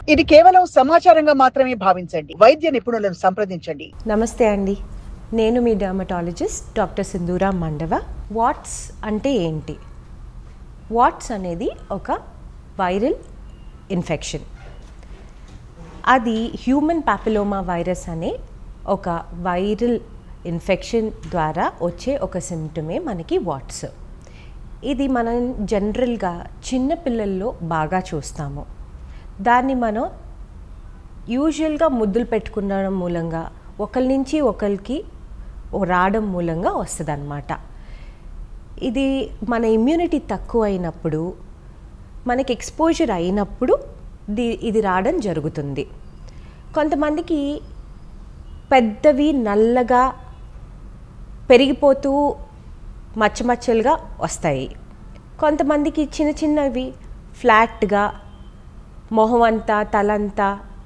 ఇది కేవలం సమాచారంగా మాత్రమే భావించండి వైద్య నిపుణులను సంప్రదించండి నమస్తే అండి నేను మీ dermatologist doctor Sindhura Mandava warts అంటే ఏంటి వాట్స్ అనేది ఒక వైరల్ ఇన్ఫెక్షన్ అది హ్యూమన్ పాపిలోమా వైరస్ అనే ఒక వైరల్ ఇన్ఫెక్షన్ ద్వారా వచ్చే ఒక సిమ్టమే మనకి వాట్స్ ఇది మనం జనరల్గా చిన్న పిల్లల్లో బాగా చూస్తాము దాన్ని మనం యూజువల్గా ముద్దులు పెట్టుకునడం మూలంగా ఒకరి నుంచి ఒకరికి రావడం మూలంగా వస్తుంది ఇది మన ఇమ్యూనిటీ తక్కువ అయినప్పుడు మనకి ఎక్స్పోజర్ అయినప్పుడు ది ఇది రావడం జరుగుతుంది కొంతమందికి పెద్దవి నల్లగా పెరిగిపోతూ మచ్చమచ్చలుగా వస్తాయి కొంతమందికి చిన్న చిన్నవి ఫ్లాట్గా మొహం అంతా తలంతా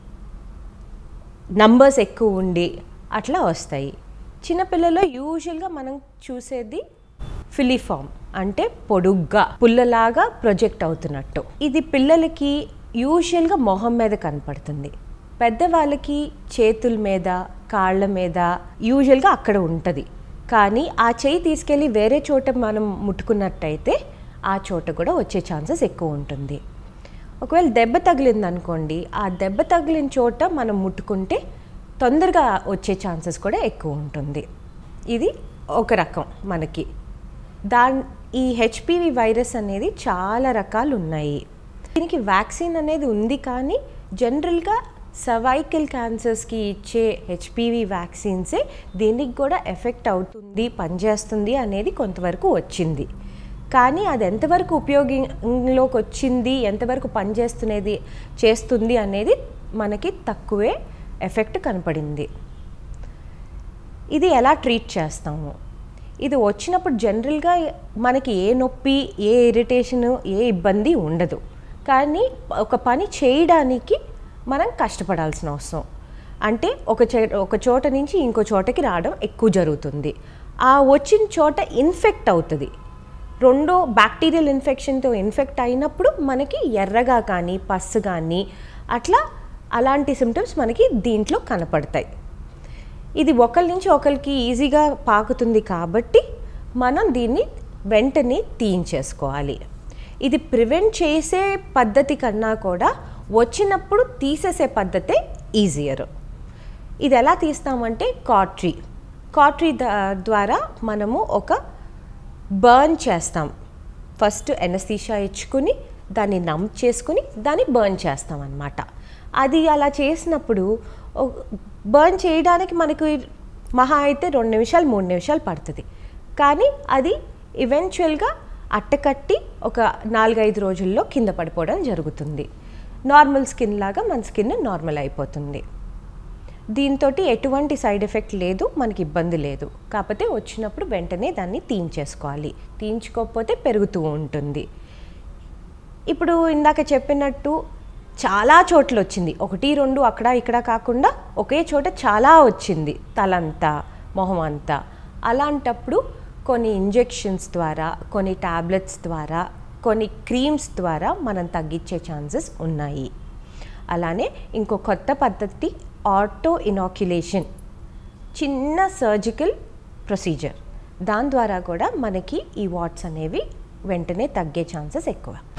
నంబర్స్ ఎక్కువ ఉండి అట్లా వస్తాయి చిన్నపిల్లల్లో యూజువల్గా మనం చూసేది ఫిలిఫామ్ అంటే పొడుగ్గా పుల్లలాగా ప్రొజెక్ట్ అవుతున్నట్టు ఇది పిల్లలకి యూజువల్గా మొహం మీద కనపడుతుంది పెద్దవాళ్ళకి చేతుల మీద కాళ్ళ మీద యూజువల్గా అక్కడ ఉంటుంది కానీ ఆ చేయి తీసుకెళ్ళి వేరే చోట మనం ముట్టుకున్నట్టయితే ఆ చోట కూడా వచ్చే ఛాన్సెస్ ఎక్కువ ఉంటుంది ఒకవేళ దెబ్బ తగిలింది అనుకోండి ఆ దెబ్బ తగిలిన చోట మనం ముట్టుకుంటే తొందరగా వచ్చే ఛాన్సెస్ కూడా ఎక్కువ ఉంటుంది ఇది ఒక రకం మనకి దా ఈ హెచ్పివి వైరస్ అనేది చాలా రకాలు ఉన్నాయి దీనికి వ్యాక్సిన్ అనేది ఉంది కానీ జనరల్గా సర్వైకల్ క్యాన్సర్స్కి ఇచ్చే హెచ్పివి వ్యాక్సిన్సే దీనికి కూడా ఎఫెక్ట్ అవుతుంది పనిచేస్తుంది అనేది కొంతవరకు వచ్చింది కానీ అది ఎంతవరకు ఉపయోగంలోకి వచ్చింది ఎంతవరకు పనిచేస్తున్నది చేస్తుంది అనేది మనకి తక్కువే ఎఫెక్ట్ కనపడింది ఇది ఎలా ట్రీట్ చేస్తాము ఇది వచ్చినప్పుడు జనరల్గా మనకి ఏ నొప్పి ఏ ఇరిటేషను ఏ ఇబ్బంది ఉండదు కానీ ఒక పని చేయడానికి మనం కష్టపడాల్సిన అవసరం అంటే ఒక చే ఒక చోట నుంచి ఇంకో చోటకి రావడం ఎక్కువ జరుగుతుంది ఆ వచ్చిన చోట ఇన్ఫెక్ట్ అవుతుంది రెండో బ్యాక్టీరియల్ ఇన్ఫెక్షన్తో ఇన్ఫెక్ట్ అయినప్పుడు మనకి ఎర్రగా కానీ పస్సు కానీ అట్లా అలాంటి సిమ్టమ్స్ మనకి దీంట్లో కనపడతాయి ఇది ఒకరి నుంచి ఒకరికి ఈజీగా పాకుతుంది కాబట్టి మనం దీన్ని వెంటనే తీయించేసుకోవాలి ఇది ప్రివెంట్ చేసే పద్ధతి కన్నా కూడా వచ్చినప్పుడు తీసేసే పద్ధతే ఈజియర్ ఇది ఎలా తీస్తామంటే కాట్రీ కాట్రీ ద్వారా మనము ఒక బర్న్ చేస్తాం ఫస్ట్ ఎనస్థీషా ఇచ్చుకుని దాన్ని నమ్ చేసుకుని దాన్ని బర్న్ చేస్తాం అన్నమాట అది అలా చేసినప్పుడు బర్న్ చేయడానికి మనకు మహా అయితే రెండు నిమిషాలు మూడు నిమిషాలు పడుతుంది కానీ అది ఈవెన్చువల్గా అట్టకట్టి ఒక నాలుగైదు రోజుల్లో కింద పడిపోవడం జరుగుతుంది నార్మల్ స్కిన్ లాగా మన స్కిన్ నార్మల్ అయిపోతుంది దీంతో ఎటువంటి సైడ్ ఎఫెక్ట్ లేదు మనకి ఇబ్బంది లేదు కాకపోతే వచ్చినప్పుడు వెంటనే దాన్ని తీయించేసుకోవాలి తీయించుకోకపోతే పెరుగుతూ ఉంటుంది ఇప్పుడు ఇందాక చెప్పినట్టు చాలా చోట్ల వచ్చింది ఒకటి రెండు అక్కడ ఇక్కడ కాకుండా ఒకే చోట చాలా వచ్చింది తలంతా మొహం అంతా అలాంటప్పుడు కొన్ని ఇంజెక్షన్స్ ద్వారా కొన్ని టాబ్లెట్స్ ద్వారా కొన్ని క్రీమ్స్ ద్వారా మనం తగ్గించే ఛాన్సెస్ ఉన్నాయి అలానే ఇంకో కొత్త పద్ధతి ఆటో ఇనాక్యులేషన్ చిన్న సర్జికల్ ప్రొసీజర్ దాని ద్వారా కూడా మనకి ఈ వాట్స్ అనేవి వెంటనే తగ్గే ఛాన్సెస్ ఎక్కువ